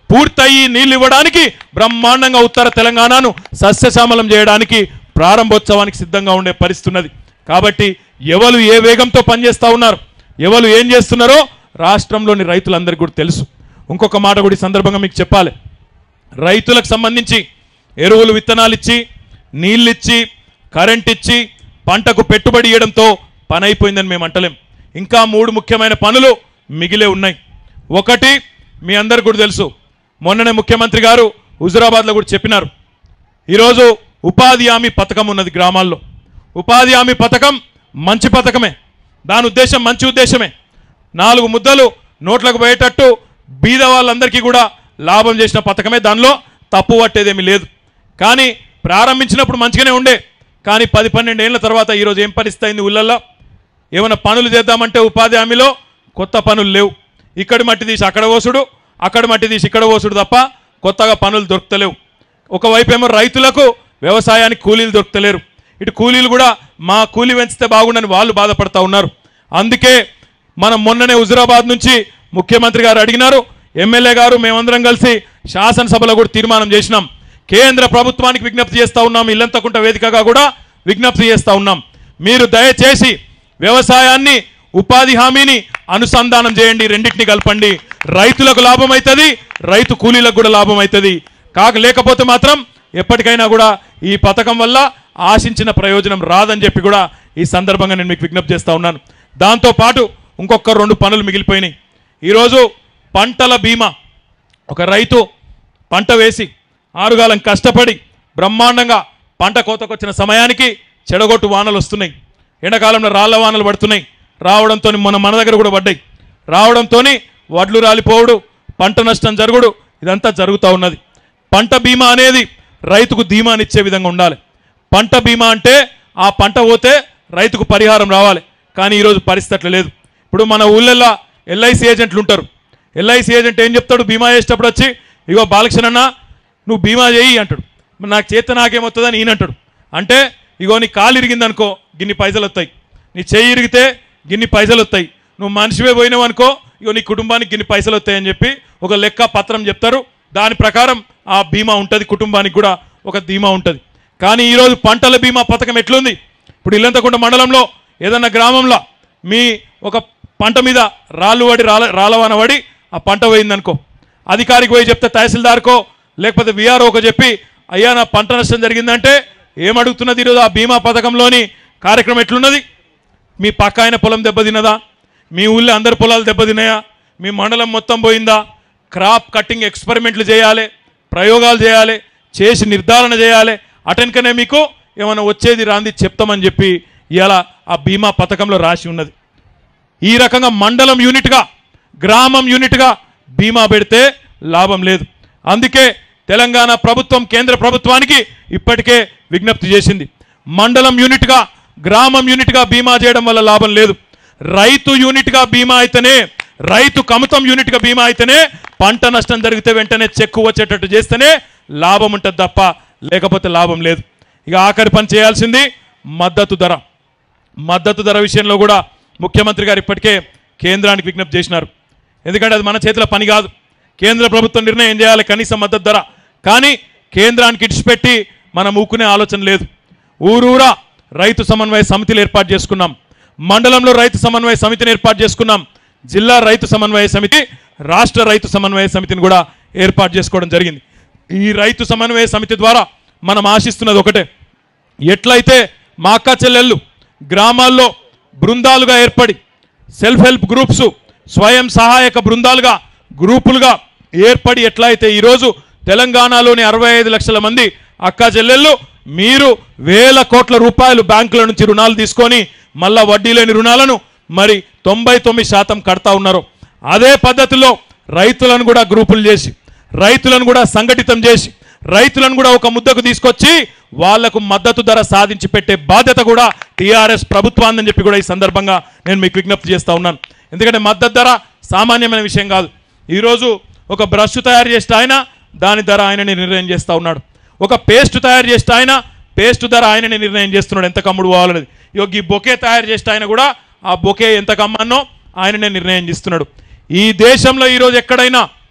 పూర్తయి నీళ్లు ఇవ్వడానికి బ్రహ్మాండంగా ఉత్తర తెలంగాణను సస్యశ్యామలం చేయడానికి ప్రారంభోత్సవానికి సిద్ధంగా ఉండే పరిస్థితి ఉన్నది కాబట్టి ఎవరు ఏ వేగంతో పనిచేస్తా ఉన్నారు ఎవరు ఏం చేస్తున్నారో రాష్ట్రంలోని రైతులందరికీ కూడా తెలుసు ఇంకొక మాట కూడా ఈ సందర్భంగా మీకు చెప్పాలి రైతులకు సంబంధించి ఎరువులు విత్తనాలు ఇచ్చి నీళ్ళు ఇచ్చి కరెంట్ ఇచ్చి పంటకు పెట్టుబడి ఇవ్వడంతో పని అయిపోయిందని మేము అంటలేం ఇంకా మూడు ముఖ్యమైన పనులు మిగిలే ఉన్నాయి ఒకటి మీ అందరికి కూడా తెలుసు మొన్ననే ముఖ్యమంత్రి గారు హుజురాబాద్లో కూడా చెప్పినారు ఈరోజు ఉపాధి హామీ పథకం ఉన్నది గ్రామాల్లో ఉపాధి హామీ పథకం మంచి పథకమే దాని ఉద్దేశం మంచి ఉద్దేశమే నాలుగు ముద్దలు నోట్లకు పోయేటట్టు బీద వాళ్ళందరికీ కూడా లాభం చేసిన పథకమే దానిలో తప్పు పట్టేదేమీ లేదు కానీ ప్రారంభించినప్పుడు మంచిగానే ఉండే కానీ పది పన్నెండు ఏళ్ళ తర్వాత ఈరోజు ఏం పరిస్థితి అయింది ఊళ్ళల్లో ఏమైనా పనులు చేద్దామంటే ఉపాధి హామీలో కొత్త పనులు లేవు ఇక్కడి మట్టి తీసి అక్కడ పోసుడు అక్కడ మట్టి తీసి ఇక్కడ పోసుడు తప్ప కొత్తగా పనులు దొరుకుతలేవు ఒకవైపు ఏమో రైతులకు వ్యవసాయానికి కూలీలు దొరుకుతలేరు ఇటు కూలీలు కూడా మా కూలీ పెంచితే బాగుండని వాళ్ళు బాధపడతా ఉన్నారు అందుకే మనం మొన్ననే హుజురాబాద్ నుంచి ముఖ్యమంత్రి గారు అడిగినారు ఎమ్మెల్యే గారు మేమందరం కలిసి శాసనసభలో కూడా తీర్మానం చేసినాం కేంద్ర ప్రభుత్వానికి విజ్ఞప్తి చేస్తా ఉన్నాం ఇల్లంతకుంట వేదికగా కూడా విజ్ఞప్తి చేస్తా ఉన్నాం మీరు దయచేసి వ్యవసాయాన్ని ఉపాధి హామీని అనుసంధానం చేయండి రెండింటిని కలపండి రైతులకు లాభం అవుతుంది రైతు కూలీలకు కూడా లాభం అవుతుంది కాక లేకపోతే మాత్రం ఎప్పటికైనా కూడా ఈ పథకం వల్ల ఆశించిన ప్రయోజనం రాదని చెప్పి కూడా ఈ సందర్భంగా నేను మీకు విజ్ఞప్తి చేస్తా ఉన్నాను దాంతో పాటు ఇంకొక రెండు పనులు మిగిలిపోయినాయి ఈరోజు పంటల బీమా ఒక రైతు పంట వేసి ఆరుగాలం కష్టపడి బ్రహ్మాండంగా పంట కోతకొచ్చిన సమయానికి చెడగొట్టు వానలు వస్తున్నాయి ఎండాకాలంలో రాళ్ల వానలు పడుతున్నాయి రావడంతో మన మన దగ్గర కూడా పడ్డాయి రావడంతో వడ్లు రాలిపోవుడు పంట నష్టం జరుగుడు ఇదంతా జరుగుతూ ఉన్నది పంట బీమా అనేది రైతుకు ధీమానిచ్చే విధంగా ఉండాలి పంట బీమా అంటే ఆ పంట పోతే రైతుకు పరిహారం రావాలి కానీ ఈరోజు పరిస్థితి అట్లా లేదు ఇప్పుడు మన ఊళ్ళల్లో ఎల్ఐసి ఏజెంట్లు ఉంటారు ఎల్ఐసి ఏజెంట్ ఏం చెప్తాడు బీమా చేసేటప్పుడు వచ్చి ఇగో బాలకృష్ణ అన్న నువ్వు బీమా చేయి అంటాడు మరి నాకు చేత నాకేమవుతుందని ఈయన అంటాడు అంటే ఇగో నీ కాలు ఇరిగింది అనుకో గిన్ని పైసలు వస్తాయి నీ చెయ్యి ఇరిగితే గిన్ని పైసలు వస్తాయి నువ్వు మనిషివే పోయినావు అనుకో ఇగో నీ కుటుంబానికి గిన్ని పైసలు వస్తాయని చెప్పి ఒక లెక్క పత్రం చెప్తారు దాని ప్రకారం ఆ బీమా ఉంటుంది కుటుంబానికి కూడా ఒక ధీమా ఉంటుంది కానీ ఈరోజు పంటల బీమా పథకం ఎట్లుంది ఇప్పుడు ఇల్లంతకుంట మండలంలో ఏదన్నా గ్రామంలో మీ ఒక పంట మీద రాళ్ళు పడి రాళ్ళ రాళ్ళవాన పడి ఆ పంట పోయిందనుకో అధికారికి పోయి చెప్తే తహసీల్దార్కో లేకపోతే విఆర్ఓకో చెప్పి అయ్యా నా పంట నష్టం జరిగిందంటే ఏమడుగుతున్నది ఈరోజు ఆ బీమా పథకంలోని కార్యక్రమం ఎట్లున్నది మీ పక్క ఆయన పొలం దెబ్బతిన్నదా మీ ఊళ్ళో అందరి పొలాలు దెబ్బతిన్నాయా మీ మండలం మొత్తం పోయిందా క్రాప్ కట్టింగ్ ఎక్స్పెరిమెంట్లు చేయాలి ప్రయోగాలు చేయాలి చేసి నిర్ధారణ చేయాలి అటెన్కనే మీకు ఏమైనా వచ్చేది రాంది చెప్తామని చెప్పి ఇవాళ ఆ బీమా పథకంలో రాసి ఉన్నది ఈ రకంగా మండలం యూనిట్గా గ్రామం యూనిట్గా బీమా పెడితే లాభం లేదు అందుకే తెలంగాణ ప్రభుత్వం కేంద్ర ప్రభుత్వానికి ఇప్పటికే విజ్ఞప్తి చేసింది మండలం యూనిట్గా గ్రామం యూనిట్గా బీమా చేయడం వల్ల లాభం లేదు రైతు యూనిట్గా బీమా అయితేనే రైతు కమతం యూనిట్గా బీమా అయితేనే పంట నష్టం జరిగితే వెంటనే చెక్కు వచ్చేటట్టు చేస్తేనే లాభం ఉంటుంది తప్ప లేకపోతే లాభం లేదు ఇక ఆఖరి పని చేయాల్సింది మద్దతు ధర మద్దతు ధర విషయంలో కూడా ముఖ్యమంత్రి గారు ఇప్పటికే కేంద్రానికి విజ్ఞప్తి చేసినారు ఎందుకంటే అది మన చేతిలో పని కాదు కేంద్ర ప్రభుత్వం నిర్ణయం చేయాలి కనీస మద్దతు ధర కానీ కేంద్రానికి ఇడిచిపెట్టి మనం ఊకునే ఆలోచన లేదు ఊరూరా రైతు సమన్వయ సమితిలు ఏర్పాటు చేసుకున్నాం మండలంలో రైతు సమన్వయ సమితిని ఏర్పాటు చేసుకున్నాం జిల్లా రైతు సమన్వయ సమితి రాష్ట్ర రైతు సమన్వయ సమితిని కూడా ఏర్పాటు చేసుకోవడం జరిగింది ఈ రైతు సమన్వయ సమితి ద్వారా మనం ఆశిస్తున్నది ఒకటే ఎట్లయితే మా అక్క చెల్లెళ్ళు గ్రామాల్లో బృందాలుగా ఏర్పడి సెల్ఫ్ హెల్ప్ గ్రూప్స్ స్వయం సహాయక బృందాలుగా గ్రూపులుగా ఏర్పడి ఎట్లయితే ఈరోజు తెలంగాణలోని అరవై ఐదు లక్షల మంది అక్క చెల్లెళ్ళు మీరు వేల కోట్ల రూపాయలు బ్యాంకుల నుంచి రుణాలు తీసుకొని మళ్ళా వడ్డీ లేని రుణాలను మరి తొంభై తొమ్మిది శాతం కడతా ఉన్నారు అదే పద్ధతిలో రైతులను కూడా గ్రూపులు చేసి రైతులను కూడా సంఘటితం చేసి రైతులను కూడా ఒక ముద్దకు తీసుకొచ్చి వాళ్లకు మద్దతు ధర సాధించి పెట్టే బాధ్యత కూడా టీఆర్ఎస్ ప్రభుత్వాన్ని చెప్పి కూడా ఈ సందర్భంగా నేను మీకు విజ్ఞప్తి చేస్తా ఉన్నాను ఎందుకంటే మద్దతు ధర సామాన్యమైన విషయం కాదు ఈరోజు ఒక బ్రష్ తయారు చేస్తే ఆయన దాని ధర ఆయనని నిర్ణయం చేస్తూ ఉన్నాడు ఒక పేస్ట్ తయారు చేస్తే ఆయన పేస్ట్ ధర ఆయనని నిర్ణయం చేస్తున్నాడు ఎంత కమ్ముడు పోవాలనేది ఇగో ఈ బొకే తయారు చేస్తే ఆయన కూడా ఆ బొకే ఎంత కమ్మన్నో ఆయననే నిర్ణయం చేస్తున్నాడు ఈ దేశంలో ఈరోజు ఎక్కడైనా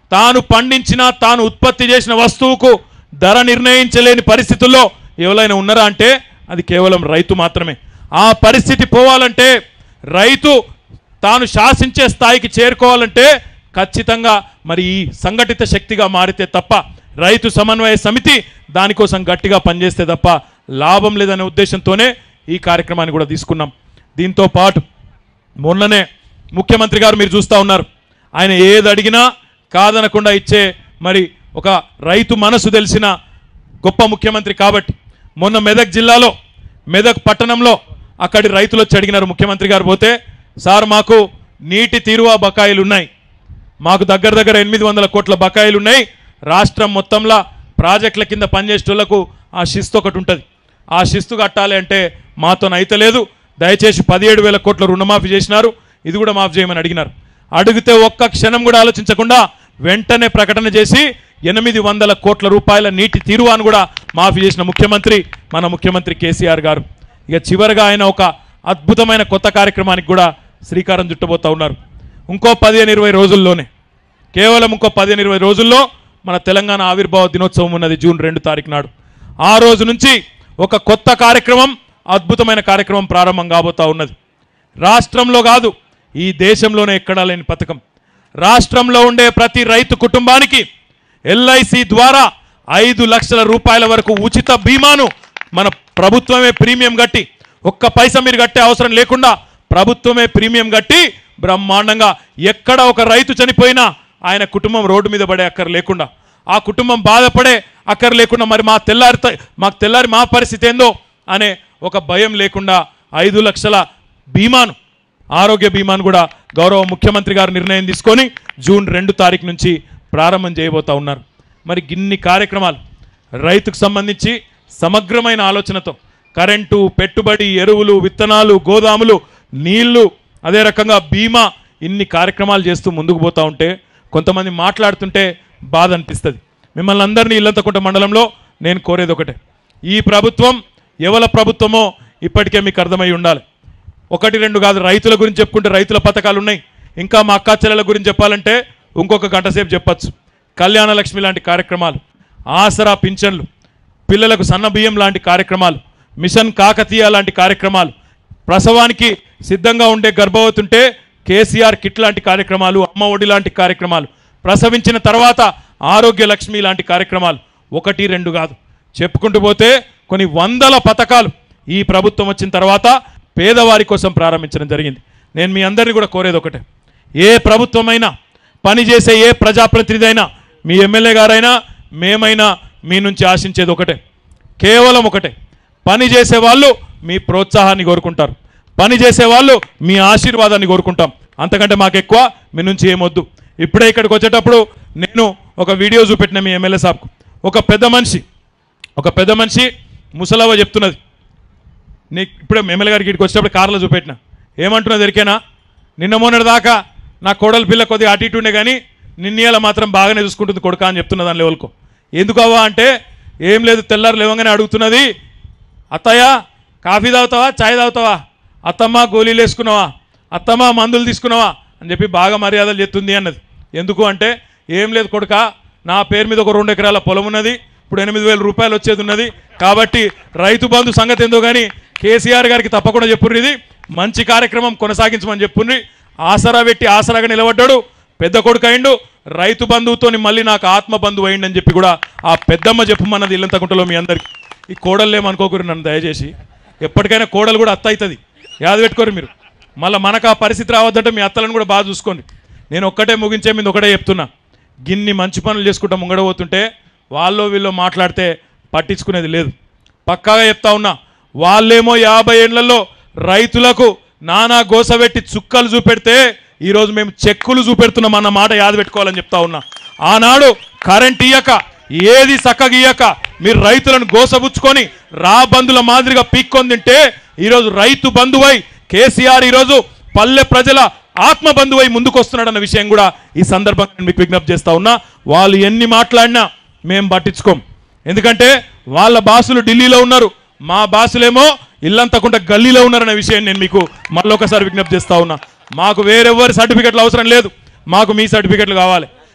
తాను పండించిన తాను ఉత్పత్తి చేసిన వస్తువుకు ధర నిర్ణయించలేని పరిస్థితుల్లో ఎవరైనా ఉన్నారా అంటే అది కేవలం రైతు మాత్రమే ఆ పరిస్థితి పోవాలంటే రైతు తాను శాసించే స్థాయికి చేరుకోవాలంటే ఖచ్చితంగా మరి ఈ సంఘటిత శక్తిగా మారితే తప్ప రైతు సమన్వయ సమితి దానికోసం గట్టిగా పనిచేస్తే తప్ప లాభం లేదనే ఉద్దేశంతోనే ఈ కార్యక్రమాన్ని కూడా తీసుకున్నాం దీంతో పాటు మొన్ననే ముఖ్యమంత్రి గారు మీరు చూస్తూ ఉన్నారు ఆయన ఏది అడిగినా కాదనకుండా ఇచ్చే మరి ఒక రైతు మనసు తెలిసిన గొప్ప ముఖ్యమంత్రి కాబట్టి మొన్న మెదక్ జిల్లాలో మెదక్ పట్టణంలో అక్కడి రైతులు వచ్చి అడిగినారు ముఖ్యమంత్రి గారు పోతే సార్ మాకు నీటి తీరువా బకాయిలు ఉన్నాయి మాకు దగ్గర దగ్గర ఎనిమిది వందల కోట్ల బకాయిలు ఉన్నాయి రాష్ట్రం మొత్తంలో ప్రాజెక్టుల కింద పనిచేసేటోళ్లకు ఆ శిస్తు ఒకటి ఉంటుంది ఆ శిస్తు కట్టాలి అంటే మాతో అయితలేదు దయచేసి పదిహేడు వేల కోట్ల రుణమాఫీ చేసినారు ఇది కూడా మాఫీ చేయమని అడిగినారు అడిగితే ఒక్క క్షణం కూడా ఆలోచించకుండా వెంటనే ప్రకటన చేసి ఎనిమిది వందల కోట్ల రూపాయల నీటి తీరువాను కూడా మాఫీ చేసిన ముఖ్యమంత్రి మన ముఖ్యమంత్రి కేసీఆర్ గారు ఇక చివరిగా ఆయన ఒక అద్భుతమైన కొత్త కార్యక్రమానికి కూడా శ్రీకారం చుట్టబోతా ఉన్నారు ఇంకో పదిహేను ఇరవై రోజుల్లోనే కేవలం ఇంకో పదిహేను ఇరవై రోజుల్లో మన తెలంగాణ ఆవిర్భావ దినోత్సవం ఉన్నది జూన్ రెండు తారీఖు నాడు ఆ రోజు నుంచి ఒక కొత్త కార్యక్రమం అద్భుతమైన కార్యక్రమం ప్రారంభం కాబోతా ఉన్నది రాష్ట్రంలో కాదు ఈ దేశంలోనే ఎక్కడా లేని పథకం రాష్ట్రంలో ఉండే ప్రతి రైతు కుటుంబానికి ఎల్ఐసి ద్వారా ఐదు లక్షల రూపాయల వరకు ఉచిత బీమాను మన ప్రభుత్వమే ప్రీమియం కట్టి ఒక్క పైసా మీరు కట్టే అవసరం లేకుండా ప్రభుత్వమే ప్రీమియం కట్టి బ్రహ్మాండంగా ఎక్కడ ఒక రైతు చనిపోయినా ఆయన కుటుంబం రోడ్డు మీద పడే అక్కర లేకుండా ఆ కుటుంబం బాధపడే అక్కర లేకుండా మరి మా తెల్లారి మాకు తెల్లారి మా పరిస్థితి ఏందో అనే ఒక భయం లేకుండా ఐదు లక్షల బీమాను ఆరోగ్య బీమాను కూడా గౌరవ ముఖ్యమంత్రి గారు నిర్ణయం తీసుకొని జూన్ రెండు తారీఖు నుంచి ప్రారంభం చేయబోతా ఉన్నారు మరి గిన్ని కార్యక్రమాలు రైతుకు సంబంధించి సమగ్రమైన ఆలోచనతో కరెంటు పెట్టుబడి ఎరువులు విత్తనాలు గోదాములు నీళ్లు అదే రకంగా బీమా ఇన్ని కార్యక్రమాలు చేస్తూ ముందుకు పోతా ఉంటే కొంతమంది మాట్లాడుతుంటే బాధ అనిపిస్తుంది మిమ్మల్ని అందరినీ ఇల్లంతకుంట మండలంలో నేను కోరేది ఒకటే ఈ ప్రభుత్వం ఎవల ప్రభుత్వమో ఇప్పటికే మీకు అర్థమై ఉండాలి ఒకటి రెండు కాదు రైతుల గురించి చెప్పుకుంటే రైతుల పథకాలు ఉన్నాయి ఇంకా మా అక్కా చెల్లెల గురించి చెప్పాలంటే ఇంకొక గంట సేపు చెప్పచ్చు కళ్యాణ లక్ష్మి లాంటి కార్యక్రమాలు ఆసరా పింఛన్లు పిల్లలకు సన్న బియ్యం లాంటి కార్యక్రమాలు మిషన్ కాకతీయ లాంటి కార్యక్రమాలు ప్రసవానికి సిద్ధంగా ఉండే గర్భవతి ఉంటే కేసీఆర్ కిట్ లాంటి కార్యక్రమాలు అమ్మ ఒడి లాంటి కార్యక్రమాలు ప్రసవించిన తర్వాత ఆరోగ్య లక్ష్మి లాంటి కార్యక్రమాలు ఒకటి రెండు కాదు చెప్పుకుంటూ పోతే కొన్ని వందల పథకాలు ఈ ప్రభుత్వం వచ్చిన తర్వాత పేదవారి కోసం ప్రారంభించడం జరిగింది నేను మీ అందరినీ కూడా కోరేది ఒకటే ఏ ప్రభుత్వమైనా పనిచేసే ఏ ప్రజాప్రతినిధి అయినా మీ ఎమ్మెల్యే గారైనా మేమైనా మీ నుంచి ఆశించేది ఒకటే కేవలం ఒకటే పని చేసే వాళ్ళు మీ ప్రోత్సాహాన్ని కోరుకుంటారు పని చేసే వాళ్ళు మీ ఆశీర్వాదాన్ని కోరుకుంటాం అంతకంటే మాకు ఎక్కువ మీ నుంచి ఏమొద్దు ఇప్పుడే ఇక్కడికి వచ్చేటప్పుడు నేను ఒక వీడియో చూపెట్టిన మీ ఎమ్మెల్యే సాబ్కు ఒక పెద్ద మనిషి ఒక పెద్ద మనిషి ముసలవ్వ చెప్తున్నది నీ ఇప్పుడే ఎమ్మెల్యే గారికి ఇక్కడికి వచ్చేటప్పుడు కార్లో చూపెట్టిన ఏమంటున్నది ఎరికేనా నిన్న మొన్నటి దాకా నా కోడలి పిల్ల కొద్దిగా అటు ఇటు ఉండే కానీ నిన్నీయాల మాత్రం బాగానే చూసుకుంటుంది కొడుక అని చెప్తున్నది దాని లెవెల్కు ఎందుకు అవ్వా అంటే ఏం లేదు తెల్లారు లేవగానే అడుగుతున్నది అత్తయ్య కాఫీ తాగుతావా చాయ్ తాగుతావా అత్తమ్మ గోళీలు వేసుకున్నావా అత్తమ్మ మందులు తీసుకున్నావా అని చెప్పి బాగా మర్యాదలు చెప్తుంది అన్నది ఎందుకు అంటే ఏం లేదు కొడుక నా పేరు మీద ఒక రెండు ఎకరాల పొలం ఉన్నది ఇప్పుడు ఎనిమిది వేల రూపాయలు వచ్చేది ఉన్నది కాబట్టి రైతు బంధు సంగతి ఏందో కానీ కేసీఆర్ గారికి తప్పకుండా చెప్పుర్రి ఇది మంచి కార్యక్రమం కొనసాగించమని చెప్పుర్రి ఆసరా పెట్టి ఆసరాగా నిలబడ్డాడు పెద్ద కొడుకు అయిండు రైతు బంధువుతోని మళ్ళీ నాకు ఆత్మ బంధువు అయిండు అని చెప్పి కూడా ఆ పెద్దమ్మ చెప్పమన్నది ఇల్లంతకుంటలో మీ అందరికి ఈ కోడలు ఏమనుకోకూరి నన్ను దయచేసి ఎప్పటికైనా కోడలు కూడా అత్త అవుతుంది యాద పెట్టుకోరు మీరు మళ్ళీ మనకు ఆ పరిస్థితి రావద్దంటే మీ అత్తలను కూడా బాగా చూసుకోండి నేను ఒక్కటే ముగించే మీద ఒకటే చెప్తున్నా గిన్ని మంచి పనులు చేసుకుంటా ముంగడబోతుంటే వాళ్ళు వీళ్ళు మాట్లాడితే పట్టించుకునేది లేదు పక్కాగా చెప్తా ఉన్నా వాళ్ళేమో యాభై ఏళ్లలో రైతులకు నానా గోసబెట్టి చుక్కలు చూపెడితే ఈరోజు మేము చెక్కులు చూపెడుతున్నాం అన్న మాట యాద పెట్టుకోవాలని చెప్తా ఉన్నా ఆనాడు కరెంట్ ఇయ్యక ఏది చక్కగా ఇయ్యక మీరు రైతులను గోసబుచ్చుకొని రా బంధుల మాదిరిగా పీక్కొని తింటే ఈరోజు రైతు బంధువై కేసీఆర్ ఈరోజు పల్లె ప్రజల ఆత్మ బంధువై ముందుకు వస్తున్నాడన్న విషయం కూడా ఈ సందర్భంగా నేను మీకు విజ్ఞప్తి చేస్తా ఉన్నా వాళ్ళు ఎన్ని మాట్లాడినా మేము పట్టించుకోం ఎందుకంటే వాళ్ళ బాసులు ఢిల్లీలో ఉన్నారు మా బాసులేమో ఇల్లంతకుండా గల్లీలో ఉన్నారనే విషయం నేను మీకు మళ్ళొకసారి విజ్ఞప్తి చేస్తా ఉన్నా మాకు వేరెవ్వరి సర్టిఫికెట్లు అవసరం లేదు మాకు మీ సర్టిఫికెట్లు కావాలి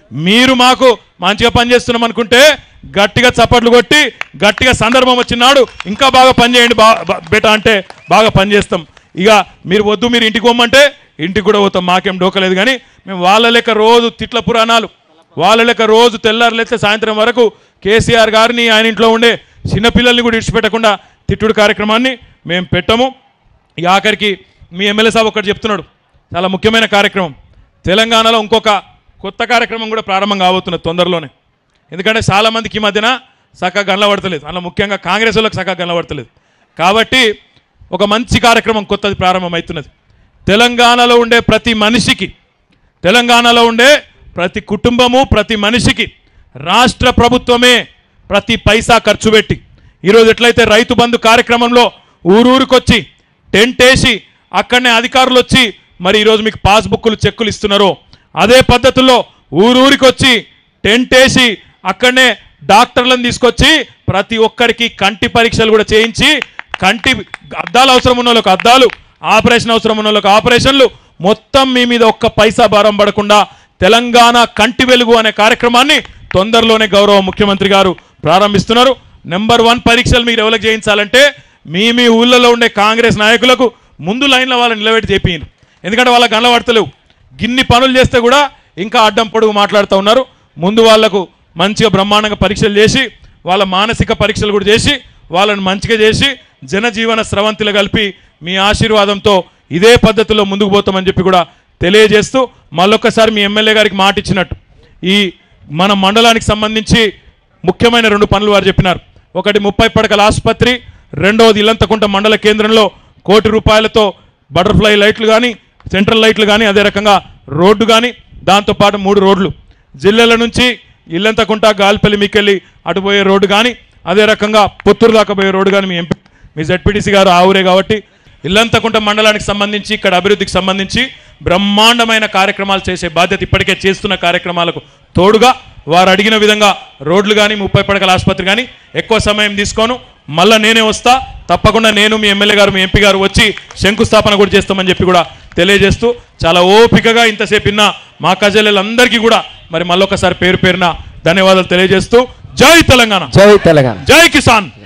మీరు మాకు మంచిగా పనిచేస్తున్నాం అనుకుంటే గట్టిగా చప్పట్లు కొట్టి గట్టిగా సందర్భం వచ్చినాడు ఇంకా బాగా పనిచేయండి బా బా- బెట అంటే బాగా పనిచేస్తాం ఇక మీరు వద్దు మీరు ఇంటికి పోమంటే ఇంటికి కూడా పోతాం మాకేం డోకలేదు కానీ మేము వాళ్ళ లెక్క రోజు తిట్ల పురాణాలు వాళ్ళ లెక్క రోజు తెల్లారులైతే సాయంత్రం వరకు కేసీఆర్ గారిని ఆయన ఇంట్లో ఉండే చిన్నపిల్లల్ని కూడా ఇడిచిపెట్టకుండా తిట్టుడు కార్యక్రమాన్ని మేము పెట్టము ఇక ఆఖరికి మీ ఎమ్మెల్యే సాబ్ ఒకటి చెప్తున్నాడు చాలా ముఖ్యమైన కార్యక్రమం తెలంగాణలో ఇంకొక కొత్త కార్యక్రమం కూడా ప్రారంభం కాబోతున్నది తొందరలోనే ఎందుకంటే చాలామందికి ఈ మధ్యన చక్కగా గనలబడతలేదు అలా ముఖ్యంగా కాంగ్రెస్ వాళ్ళకి చక్కగా గనలబడతలేదు కాబట్టి ఒక మంచి కార్యక్రమం కొత్తది ప్రారంభమవుతున్నది తెలంగాణలో ఉండే ప్రతి మనిషికి తెలంగాణలో ఉండే ప్రతి కుటుంబము ప్రతి మనిషికి రాష్ట్ర ప్రభుత్వమే ప్రతి పైసా ఖర్చు పెట్టి ఈరోజు ఎట్లయితే రైతు బంధు కార్యక్రమంలో ఊరూరికొచ్చి టెంట్ వేసి అక్కడనే అధికారులు వచ్చి మరి ఈరోజు మీకు పాస్బుక్లు చెక్కులు ఇస్తున్నారో అదే పద్ధతుల్లో ఊరూరికి వచ్చి టెంట్ వేసి అక్కడనే డాక్టర్లను తీసుకొచ్చి ప్రతి ఒక్కరికి కంటి పరీక్షలు కూడా చేయించి కంటి అద్దాలు అవసరం ఉన్న వాళ్ళకి అద్దాలు ఆపరేషన్ అవసరం ఉన్న వాళ్ళకి ఆపరేషన్లు మొత్తం మీ మీద ఒక్క పైసా భారం పడకుండా తెలంగాణ కంటి వెలుగు అనే కార్యక్రమాన్ని తొందరలోనే గౌరవ ముఖ్యమంత్రి గారు ప్రారంభిస్తున్నారు నెంబర్ వన్ పరీక్షలు మీరు ఎవరికి చేయించాలంటే మీ మీ ఊళ్ళలో ఉండే కాంగ్రెస్ నాయకులకు ముందు లైన్లో వాళ్ళని నిలబెట్టి చేపియండి ఎందుకంటే వాళ్ళకి కనబడతలేవు గిన్ని పనులు చేస్తే కూడా ఇంకా అడ్డం పొడుగు మాట్లాడుతూ ఉన్నారు ముందు వాళ్లకు మంచిగా బ్రహ్మాండంగా పరీక్షలు చేసి వాళ్ళ మానసిక పరీక్షలు కూడా చేసి వాళ్ళని మంచిగా చేసి జనజీవన స్రవంతిలో కలిపి మీ ఆశీర్వాదంతో ఇదే పద్ధతిలో ముందుకు పోతామని చెప్పి కూడా తెలియజేస్తూ మళ్ళొక్కసారి మీ ఎమ్మెల్యే గారికి మాట ఇచ్చినట్టు ఈ మన మండలానికి సంబంధించి ముఖ్యమైన రెండు పనులు వారు చెప్పినారు ఒకటి ముప్పై పడకల ఆసుపత్రి రెండవది ఇల్లంతకుంట మండల కేంద్రంలో కోటి రూపాయలతో బటర్ఫ్లై లైట్లు కానీ సెంట్రల్ లైట్లు కానీ అదే రకంగా రోడ్డు కానీ దాంతోపాటు మూడు రోడ్లు జిల్లాల నుంచి ఇల్లంతకుంట గాలిపల్లి మీకెళ్ళి అటు పోయే రోడ్డు కానీ అదే రకంగా పుత్తూరు దాకా పోయే రోడ్డు కానీ మీ ఎంపీ మీ జడ్పీటీసీ గారు ఆ ఊరే కాబట్టి ఇల్లంతకుంట మండలానికి సంబంధించి ఇక్కడ అభివృద్ధికి సంబంధించి బ్రహ్మాండమైన కార్యక్రమాలు చేసే బాధ్యత ఇప్పటికే చేస్తున్న కార్యక్రమాలకు తోడుగా వారు అడిగిన విధంగా రోడ్లు కానీ ముప్పై పడకల ఆసుపత్రి కానీ ఎక్కువ సమయం తీసుకోను మళ్ళా నేనే వస్తా తప్పకుండా నేను మీ ఎమ్మెల్యే గారు మీ ఎంపీ గారు వచ్చి శంకుస్థాపన కూడా చేస్తామని చెప్పి కూడా తెలియజేస్తూ చాలా ఓపికగా ఇంతసేపు ఇన్న మా కజల్లెలందరికీ కూడా మరి మళ్ళొకసారి పేరు పేరున ధన్యవాదాలు తెలియజేస్తూ జై తెలంగాణ జై తెలంగాణ జై కిసాన్